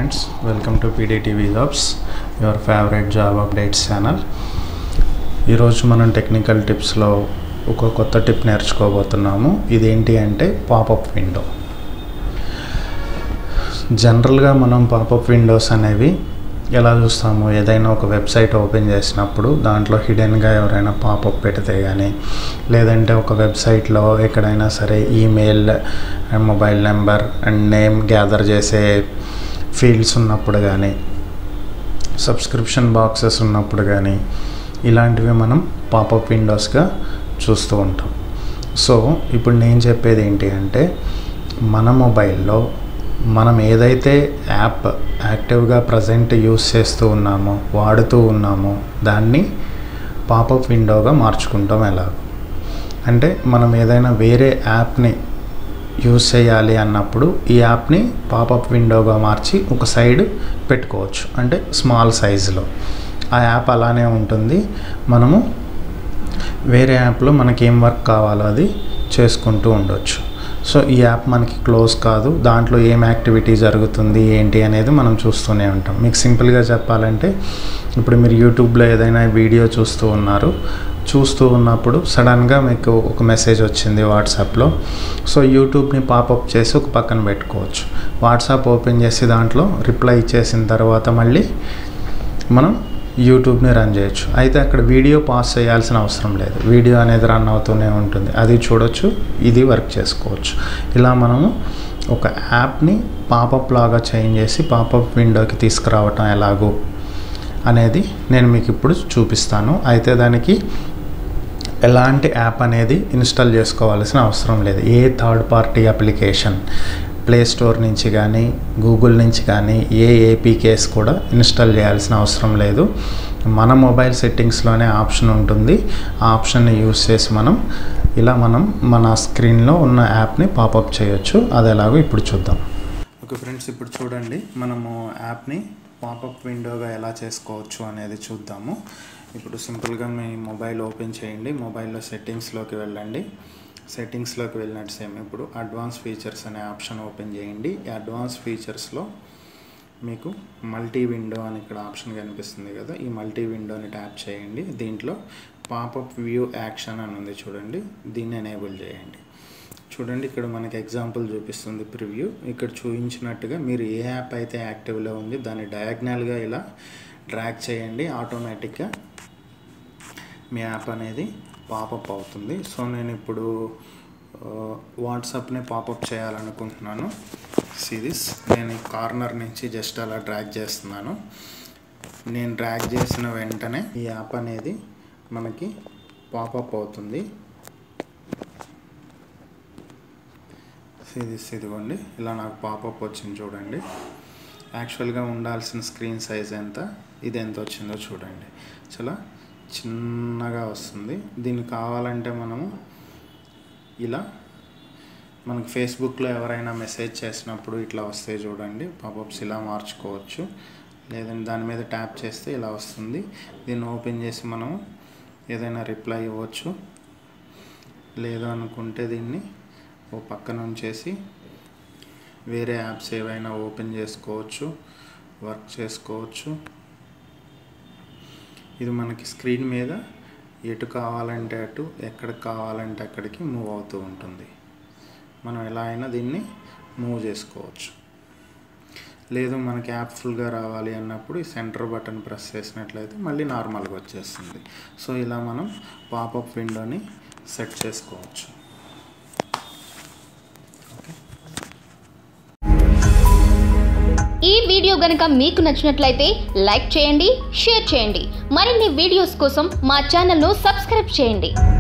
friends welcome to PDTV jobs your favourite job updates channel ఈరోజు మనం technical టిప్స్లో ఒక కొత్త టిప్ నేర్చుకోబోతున్నాము ఇదేంటి అంటే పాపప్ విండో జనరల్గా మనం పాపప్ విండోస్ అనేవి ఎలా చూస్తాము ఏదైనా ఒక వెబ్సైట్ ఓపెన్ చేసినప్పుడు దాంట్లో హిడెన్గా ఎవరైనా పాపప్ పెడితే కానీ లేదంటే ఒక వెబ్సైట్లో ఎక్కడైనా సరే email and mobile number and name gather చేసే ఫీల్డ్స్ ఉన్నప్పుడు కానీ సబ్స్క్రిప్షన్ బాక్సెస్ ఉన్నప్పుడు కానీ ఇలాంటివి మనం పాపప్ విండోస్గా చూస్తూ ఉంటాం సో ఇప్పుడు నేను చెప్పేది ఏంటి అంటే మన మొబైల్లో మనం ఏదైతే యాప్ యాక్టివ్గా ప్రజెంట్ యూస్ చేస్తూ ఉన్నామో వాడుతూ ఉన్నామో దాన్ని పాపప్ విండోగా మార్చుకుంటాం ఎలా అంటే మనం ఏదైనా వేరే యాప్ని యూస్ చేయాలి అన్నప్పుడు ఈ యాప్ని పాపప్ విండోగా మార్చి ఒక సైడ్ పెట్టుకోవచ్చు అంటే స్మాల్ సైజులో ఆ యాప్ అలానే ఉంటుంది మనము వేరే యాప్లో మనకి ఏం వర్క్ కావాలో అది చేసుకుంటూ ఉండొచ్చు సో ఈ యాప్ మనకి క్లోజ్ కాదు దాంట్లో ఏం యాక్టివిటీ జరుగుతుంది ఏంటి అనేది మనం చూస్తూనే ఉంటాం మీకు సింపుల్గా చెప్పాలంటే ఇప్పుడు మీరు యూట్యూబ్లో ఏదైనా వీడియో చూస్తూ ఉన్నారు చూస్తూ ఉన్నప్పుడు సడన్గా మీకు ఒక మెసేజ్ వచ్చింది వాట్సాప్లో సో యూట్యూబ్ని పాపప్ చేసి ఒక పక్కన పెట్టుకోవచ్చు వాట్సాప్ ఓపెన్ చేసి దాంట్లో రిప్లై ఇచ్చేసిన తర్వాత మళ్ళీ మనం యూట్యూబ్ని రన్ చేయొచ్చు అయితే అక్కడ వీడియో పాస్ చేయాల్సిన అవసరం లేదు వీడియో అనేది రన్ అవుతూనే ఉంటుంది అది చూడొచ్చు ఇది వర్క్ చేసుకోవచ్చు ఇలా మనము ఒక యాప్ని పాపప్ లాగా చేంజ్ చేసి పాపప్ విండోకి తీసుకురావటం ఎలాగో అనేది నేను మీకు ఇప్పుడు చూపిస్తాను అయితే దానికి ఎలాంటి యాప్ అనేది ఇన్స్టాల్ చేసుకోవాల్సిన అవసరం లేదు ఏ third party application play store నుంచి కానీ గూగుల్ నుంచి కానీ ఏ ఏపీకేస్ కూడా ఇన్స్టాల్ చేయాల్సిన అవసరం లేదు మన మొబైల్ సెట్టింగ్స్లోనే ఆప్షన్ ఉంటుంది ఆ ఆప్షన్ని యూస్ చేసి మనం ఇలా మనం మన స్క్రీన్లో ఉన్న యాప్ని పాపప్ చేయొచ్చు అది ఎలాగో ఇప్పుడు చూద్దాం ఓకే ఫ్రెండ్స్ ఇప్పుడు చూడండి మనము యాప్ని పాపప్ విండోగా ఎలా చేసుకోవచ్చు అనేది చూద్దాము ఇప్పుడు సింపుల్గా మీ మొబైల్ ఓపెన్ చేయండి మొబైల్లో సెట్టింగ్స్లోకి వెళ్ళండి సెట్టింగ్స్లోకి వెళ్ళినట్టు సేమ్ ఇప్పుడు అడ్వాన్స్ ఫీచర్స్ అనే ఆప్షన్ ఓపెన్ చేయండి ఈ అడ్వాన్స్ ఫీచర్స్లో మీకు మల్టీ విండో అని ఇక్కడ ఆప్షన్ కనిపిస్తుంది కదా ఈ మల్టీ విండోని ట్యాప్ చేయండి దీంట్లో పాపప్ వ్యూ యాక్షన్ అని ఉంది చూడండి దీన్ని ఎనేబుల్ చేయండి చూడండి ఇక్కడ మనకి ఎగ్జాంపుల్ చూపిస్తుంది ప్రివ్యూ ఇక్కడ చూపించినట్టుగా మీరు ఏ యాప్ అయితే యాక్టివ్లో ఉంది దాన్ని డయాగ్నల్గా ఇలా డ్రాగ్ చేయండి ఆటోమేటిక్గా మీ యాప్ అనేది పాపప్ అవుతుంది సో నేను ఇప్పుడు వాట్సాప్ని పాపప్ చేయాలనుకుంటున్నాను సిరీస్ నేను కార్నర్ నుంచి జస్ట్ అలా డ్రాగ్ చేస్తున్నాను నేను డ్రాగ్ చేసిన వెంటనే ఈ యాప్ అనేది మనకి పాపప్ అవుతుంది సిరీస్ ఇదిగోండి ఇలా నాకు పాపప్ వచ్చింది చూడండి యాక్చువల్గా ఉండాల్సిన స్క్రీన్ సైజ్ ఎంత ఇది ఎంత వచ్చిందో చూడండి చాలా చిన్నగా వస్తుంది దీన్ని కావాలంటే మనము ఇలా మనకి ఫేస్బుక్లో ఎవరైనా మెసేజ్ చేసినప్పుడు ఇట్లా వస్తే చూడండి పాపప్స్ ఇలా మార్చుకోవచ్చు లేదంటే దాని మీద ట్యాప్ చేస్తే ఇలా వస్తుంది దీన్ని ఓపెన్ చేసి మనం ఏదైనా రిప్లై ఇవ్వచ్చు లేదు అనుకుంటే దీన్ని ఓ పక్కన ఉంచేసి వేరే యాప్స్ ఏవైనా ఓపెన్ చేసుకోవచ్చు వర్క్ చేసుకోవచ్చు ఇది మనకి స్క్రీన్ మీద ఎటు కావాలంటే అటు ఎక్కడికి కావాలంటే అక్కడికి మూవ్ అవుతూ ఉంటుంది మనం ఎలా అయినా దీన్ని మూవ్ చేసుకోవచ్చు లేదు మనకి యాప్ ఫుల్గా రావాలి అన్నప్పుడు ఈ సెంటర్ బటన్ ప్రెస్ చేసినట్లయితే మళ్ళీ నార్మల్గా వచ్చేస్తుంది సో ఇలా మనం పాపప్ విండోని సెట్ చేసుకోవచ్చు ఈ వీడియో గనక మీకు నచ్చినట్లయితే లైక్ చేయండి షేర్ చేయండి మరిన్ని వీడియోస్ కోసం మా ఛానల్ను సబ్స్క్రైబ్ చేయండి